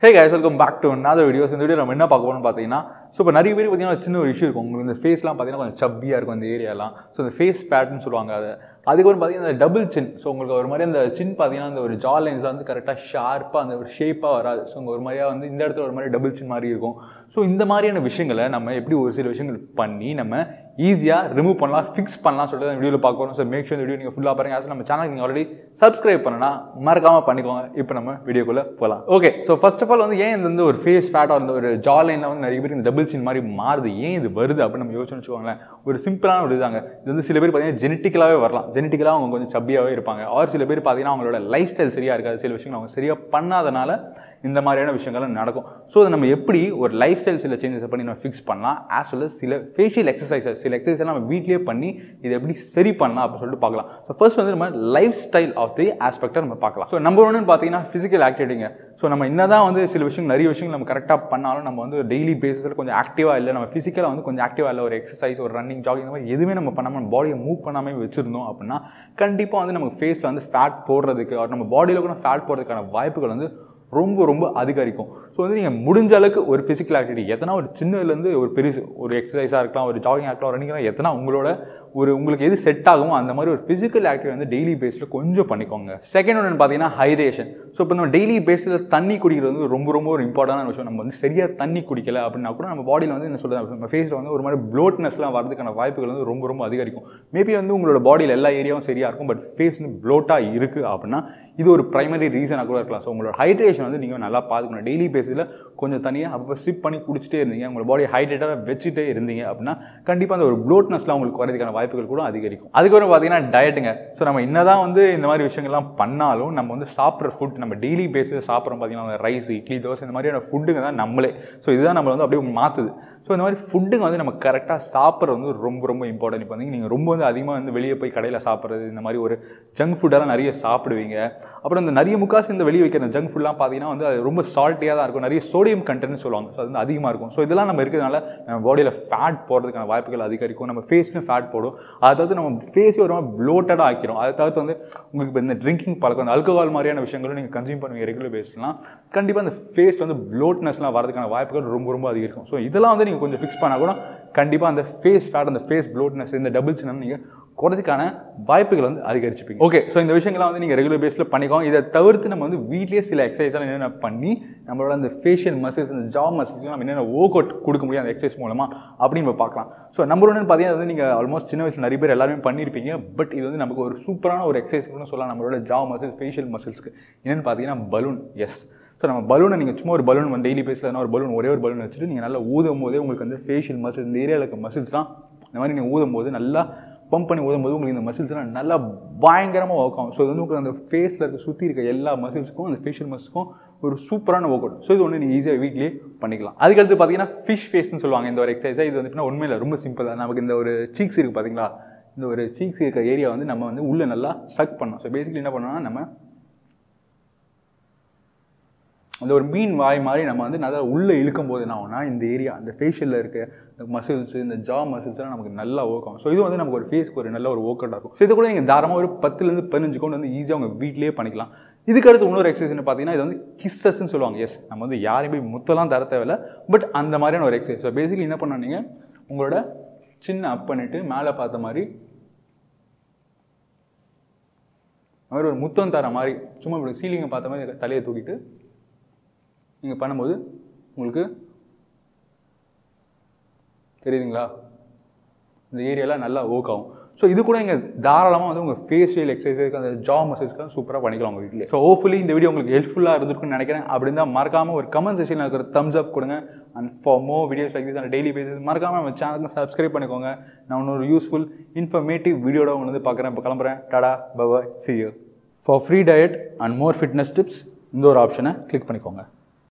hey guys welcome back to another videos இந்த video நம்ம என்ன பார்க்க போறோம்னு பார்த்தீங்கன்னா ஸோ இப்போ நிறைய பேர் பார்த்தீங்கன்னா சின்ன ஒரு இஷ்யூ இருக்கும் உங்களுக்கு இந்த ஃபேஸ்லாம் பார்த்தீங்கன்னா கொஞ்சம் சப்பியாக இருக்கும் அந்த ஏரியாலாம் ஸோ இந்த ஃபேஸ் ஃபேட்னு சொல்லுவாங்க அதை அதுக்கப்புறம் பார்த்தீங்கன்னா அந்த டபுள் சின் ஸோ உங்களுக்கு ஒரு மாதிரி அந்த சின் பார்த்தீங்கன்னா அந்த ஒரு ஜா லைன்ஸில் வந்து கரெக்டாக ஷார்ப்பாக அந்த ஒரு ஷேப்பாக வராது ஸோ உங்கள் ஒரு மாதிரியாக வந்து இந்த இடத்துல ஒரு மாதிரி டபுள் சின் மாதிரி இருக்கும் ஸோ இந்த மாதிரியான விஷயங்களை நம்ம எப்படி ஒரு சில விஷயங்கள் பண்ணி நம்ம ஈஸியாக ரிமூவ் பண்ணலாம் ஃபிக்ஸ் பண்ணலாம் சொல்லிட்டு அந்த வீடியோவில் பார்க்கணும் ஸோ மேக் ஷூர் வீடியோ நீங்கள் ஃபுல்லாக பாருங்க ஆஸ் நம்ம சேனல் நீங்கள் ஆல்ரெடி சப்ஸ்கிரைப் பண்ணனா மறக்காமல் பண்ணிக்கோங்க இப்போ நம்ம வீடியோக்குள்ளே போகலாம் okay so first of all வந்து ஏன் இந்த வந்து ஒரு ஃபேஸ் ஃபேட்டாக இருந்த ஒரு ஜா லைனில் வந்து நிறைய பேர் இந்த டபுள் சின் மாதிரி மாறுது ஏன் இது வருது அப்படின்னு நம்ம யோசிச்சு வச்சுக்கோங்களேன் ஒரு சிம்பிளான ஒரு இதாங்க இது வந்து சில பேர் பார்த்தீங்கன்னா ஜெனட்டிக்கலாகவே வரலாம் ஜெனட்டிக்கலாக அவங்க கொஞ்சம் சப்பியாகவே இருப்பாங்க ஆர் சில பேர் பார்த்தீங்கன்னா அவங்களோட லைஃப் ஸ்டைல் சரியாக இருக்காது சில விஷயங்கள் அவங்க சரியாக பண்ணாதனால இந்த மாதிரியான விஷயங்கள்லாம் நடக்கும் ஸோ அதை நம்ம எப்படி ஒரு லைஃப் ஸ்டைல் சில சேஞ்சஸ் பண்ணி நம்ம ஃபிக்ஸ் பண்ணலாம் ஆஸ் வெல் சில ஃபேஷியல் எக்ஸசைசஸ் சில எக்ஸசைஸ் நம்ம வீட்லேயே பண்ணி இதை எப்படி சரி பண்ணலாம் அப்படின்னு சொல்லிட்டு பார்க்கலாம் ஸோ ஃபர்ஸ்ட் வந்து நம்ம லைஃப் ஸ்டைல் ஆஃப் தி ஆஸ்பெக்டை நம்ம பார்க்கலாம் ஸோ நம்பர் ஒன்னு பார்த்தீங்கன்னா ஃபிசிக்கல் ஆக்டிவிட்டிங்க ஸோ நம்ம என்னதான் வந்து சில விஷயம் நிறைய விஷயங்கள் நம்ம கரெக்டாக பண்ணாலும் நம்ம வந்து டெய்லி பேசிஸில் கொஞ்சம் ஆக்டிவாக இல்லை நம்ம ஃபிசிக்கலாக வந்து கொஞ்சம் ஆக்டிவாக இல்லை ஒரு எக்ஸசைஸ் ஒரு ரன்னிங் ஜாகிங் இந்த மாதிரி எதுவுமே நம்ம பண்ணாமல் பாடியை மூவ் பண்ணாமல் வச்சுருந்தோம் அப்படின்னா கண்டிப்பாக வந்து நமக்கு ஃபேஸில் வந்து ஃபேட் போடுறதுக்கு or நம்ம பாடியில் கூட ஃபேட் போடுறதுக்கான வாய்ப்புகள் வந்து ரொம்ப ரொம்ப அதிகரிக்கும் ஸோ வந்து நீங்கள் முடிஞ்ச அளவுக்கு ஒரு ஃபிசிக்கல் ஆக்டிவிட்டி எத்தனா ஒரு சின்னதுலேருந்து ஒரு பெரிய ஒரு எக்ஸசைஸாக இருக்கலாம் ஒரு ஜாகிங் இருக்கலாம் ரன்னிங் எத்தனா உங்களோட ஒரு உங்களுக்கு எது செட் ஆகுமோ அந்த மாதிரி ஒரு ஃபிசிக்கல் ஆக்டிவிட்டி வந்து டெய்லி பேஸில் கொஞ்சம் பண்ணிக்கோங்க செகண்ட் ஒன்று பார்த்தீங்கன்னா ஹைட்ரேஷன் ஸோ இப்போ நம்ம டெய்லி பேஸில் தண்ணி குடிக்கிறது வந்து ரொம்ப ரொம்ப ஒரு இம்பார்ட்டண்டான விஷயம் நம்ம வந்து சரியாக தண்ணி குடிக்கல அப்படின்னா கூட நம்ம பாடியில் வந்து என்ன சொல்கிறது நம்ம ஃபேஸில் வந்து ஒரு மாதிரி ப்ளோட்னஸ்லாம் வரதுக்கான வாய்ப்புகள் வந்து ரொம்ப ரொம்ப அதிகரிக்கும் மேபி வந்து உங்களோட பாடியில் எல்லா ஏரியாவும் சரியாக இருக்கும் பட் ஃபேஸ் வந்து ப்ளோட்டாக இருக்குது அப்படின்னா இது ஒரு ப்ரைமரி ரீசனாக கூட இருக்கலாம் ஸோ உங்களோட ஹைட்ரேஷன் வந்து நீங்கள் நல்லா பார்த்துக்கணும் டெய்லி பேஸில் கொஞ்சம் தனியாக அப்போ சிப் பண்ணி குடிச்சிட்டே இருந்தீங்க உங்களோட பாடி ஹைட்ரேட்டாக வச்சுட்டே இருந்தீங்க அப்படின்னா கண்டிப்பாக அந்த ஒரு ப்ளோட்னஸ்லாம் உங்களுக்கு குறையதுக்கான வாய்ப்புகள் கூட அதிகரிக்கும் அதுக்கப்புறம் பார்த்தீங்கன்னா டயட்டுங்க ஸோ நம்ம என்னதான் வந்து இந்த மாதிரி விஷயங்கள்லாம் பண்ணாலும் நம்ம வந்து சாப்பிட்ற ஃபுட் நம்ம டெய்லி பேஸில் சாப்பிட்றோம் பார்த்தீங்கன்னா ரைஸ் இட்லி தோசை இந்த மாதிரியான ஃபுட்டுங்க தான் நம்மளே ஸோ இதுதான் நம்மளை வந்து அப்படியே மாற்றுது ஸோ இந்த மாதிரி ஃபுட்டுங்க வந்து நம்ம கரெக்டாக சாப்பிட்றது வந்து ரொம்ப ரொம்ப இம்பார்ட்டன்ட் இப்போ வந்து நீங்கள் ரொம்ப வந்து அதிகமாக வந்து வெளியே போய் கடையில் சாப்பிட்றது இந்த மாதிரி ஒரு ஜங்க் ஃபுட்டெல்லாம் நிறைய சாப்பிடுவீங்க அப்புறம் இந்த நிறைய முக்காசு இந்த வெளியே வைக்கிற ஜங்க் ஃபுட்லாம் பார்த்தீங்கன்னா வந்து அது ரொம்ப சால்ட்டியாக தான் இருக்கும் நிறைய சோடியம் கண்டென்ட்னு சொல்லுவாங்க ஸோ அது வந்து அதிகமாக இருக்கும் ஸோ இதெல்லாம் நம்ம இருக்கிறதுனால நம்ம பாடியில் ஃபேட் போடுறதுக்கான வாய்ப்புகள் அதிகரிக்கும் நம்ம ஃபேஸ்லையும் ஃபேட் போடும் அதாவது நம்ம ஃபேஸே ஒரு மாதிரி ப்ளோட்டடாக ஆக்கிரும் அதை தவிர்த்து வந்து உங்களுக்கு இப்போ இந்த ட்ரிங்கிங் பழக்கம் இந்த ஆல்கஹால் மாதிரியான விஷயங்களும் நீங்கள் கன்சியூம் பண்ணுவீங்க ரெகுலர் பேஸ்லாம் கண்டிப்பாக அந்த ஃபேஸில் வந்து ப்ளோட்னஸ்லாம் வரதுக்கான வாய்ப்புகள் ரொம்ப ரொம்ப அதிகரிக்கும் ஸோ இதெல்லாம் வந்து நீங்கள் கொஞ்சம் ஃபிக்ஸ் பண்ணால் கூட கண்டிப்பாக அந்த ஃபேஸ் ஃபேட் அந்த ஃபேஸ் ப்ளோட்னஸ் இந்த டபுள் சின்ன நீங்கள் குறதுக்கான வாய்ப்புகள் வந்து அதிகரிச்சுப்பீங்க ஓகே ஸோ இந்த விஷயங்கள்லாம் வந்து நீங்கள் ரெகுலர் பேஸில் பண்ணிக்கோங்க இதை தவிர்த்து நம்ம வந்து வீட்லேயே சில எக்ஸசைஸ்லாம் என்னென்ன பண்ணி நம்மளோட அந்த ஃபேஷியல் மசில்ஸ் அந்த ஜா மசில்ஸ் நம்ம என்னென்ன ஒர்க் அவுட் கொடுக்க முடியும் அந்த எக்ஸசைஸ் மூலமாக அப்படின்னு நம்ம பார்க்கலாம் ஸோ நம்பர் ஒன்று பார்த்தீங்கன்னா வந்து நீங்கள் ஆல்மோஸ்ட் சின்ன வயசில் நிறைய பேர் எல்லாருமே பண்ணியிருப்பீங்க பட் இது வந்து நமக்கு ஒரு சூப்பரான ஒரு எக்ஸசைஸ்னு சொல்லலாம் நம்மளோட ஜா மசில்ஸ் ஃபேஷியல் மசில்ஸ்க்கு என்னென்னு பார்த்தீங்கன்னா பலூன் எஸ் ஸோ நம்ம பலூனை நீங்கள் சும்மா ஒரு பலூன் வந்து டெய்லி பேஸில் ஒரு பலூன் ஒரே ஒரு பலூன் வச்சுட்டு நீங்கள் நல்லா ஊதும் போதே உங்களுக்கு வந்து ஃபேஷியல் மசில்ஸ் இந்த ஏரியாவில் இருக்க மசில்ஸ்லாம் இந்த மாதிரி நீங்கள் ஊதும் போது நல்லா பம்ப் பண்ணி ஊதும்போது உங்களுக்கு இந்த மசில்ஸ்லாம் நல்லா பயங்கரமாக ஒர்க் ஆகும் ஸோ இது வந்து உங்களுக்கு அந்த ஃபேஸில் இருக்க சுற்றி இருக்க எல்லா மசில்ஸுக்கும் அந்த ஃபேஷியல் மசில்ஸ்க்கும் ஒரு சூப்பரான ஒர்க் அவுட் ஸோ இது ஒன்று நீங்கள் ஈஸியாக வீட்லேயே பண்ணிக்கலாம் அதுக்கடுத்து பார்த்தீங்கன்னா ஃபிஷ் ஃபேஸ்னு சொல்லுவாங்க இந்த ஒரு எக்ஸசைஸாக இது வந்து உண்மையில் ரொம்ப சிம்பிள் தான் நமக்கு இந்த ஒரு சீக்ஸ் இருக்குது பார்த்தீங்களா இந்த ஒரு சீக்ஸ் இருக்க ஏரியா வந்து நம்ம வந்து உள்ளே நல்லா சக் பண்ணோம் ஸோ பேசிக்கலி என்ன பண்ணோம்னா நம்ம அந்த ஒரு மீன் வாய் மாதிரி நம்ம வந்து நல்லா உள்ளே இழுக்கும் போது என்ன ஆகும்னா இந்த ஏரியா இந்த ஃபேஷியலில் இருக்க இந்த மசில்ஸ் இந்த ஜா மசில்ஸ்லாம் நமக்கு நல்லா ஒர்க் ஆகும் ஸோ இது வந்து நமக்கு ஒரு ஃபேஸ்க்கு ஒரு நல்ல ஒரு ஒர்க் அவுட் இருக்கும் ஸோ இது கூட நீங்கள் தாராளமாக ஒரு பத்துலேருந்து பதினஞ்சு கொண்டு வந்து ஈஸியாக உங்கள் வீட்லேயே பண்ணிக்கலாம் இதுக்கு அடுத்து இன்னொரு எக்ஸசைஸ்னு பார்த்தீங்கன்னா இது வந்து கிஸ்ஸஸ்ன்னு சொல்லுவாங்க எஸ் நம்ம வந்து யாரையும் போய் முத்தெல்லாம் தர தேவையில்ல பட் அந்த மாதிரியான ஒரு எக்ஸசைஸ் ஸோ பேசிக்கலி என்ன பண்ண நீங்கள் உங்களோட சின்ன அப் பண்ணிவிட்டு மேலே பார்த்த மாதிரி மாதிரி ஒரு முத்தம் தர மாதிரி சும்மா இப்படி சீலிங்கை பார்த்த மாதிரி தலையை தூக்கிட்டு நீங்கள் பண்ணும்போது உங்களுக்கு தெரியுதுங்களா இந்த ஏரியாலாம் நல்லா ஒர்க் ஆகும் ஸோ இது கூட இங்கே தாராளமாக வந்து உங்கள் ஃபேஷியல் எக்ஸசைஸ் அந்த ஜா மசில்ஸ்க்கு சூப்பராக பண்ணிக்கலாம் உங்கள் வீட்டில் ஸோ ஹோப்ஃபுல்லி இந்த வீடியோ உங்களுக்கு ஹெல்ப்ஃபுல்லாக இருந்திருக்குன்னு நினைக்கிறேன் அப்படி இருந்தால் மறக்காமல் ஒரு கமெண்ட் செக்ஷனில் இருக்கிற தம்ஸ் அப் கொடுங்க and for more videos like this அந்த டெய்லி பேசிஸ் மறக்காமல் நம்ம சேனலுக்கு சப்ஸ்கிரைப் பண்ணிக்கோங்க நான் இன்னொரு யூஸ்ஃபுல் இன்ஃபர்மேட்டிவ் வீடியோட உங்களுக்கு வந்து பார்க்குறேன் இப்போ கிளம்புறேன் tata bye bye see you for free diet and more fitness tips இந்த ஒரு ஆப்ஷனை கிளிக் பண்ணிக்கோங்க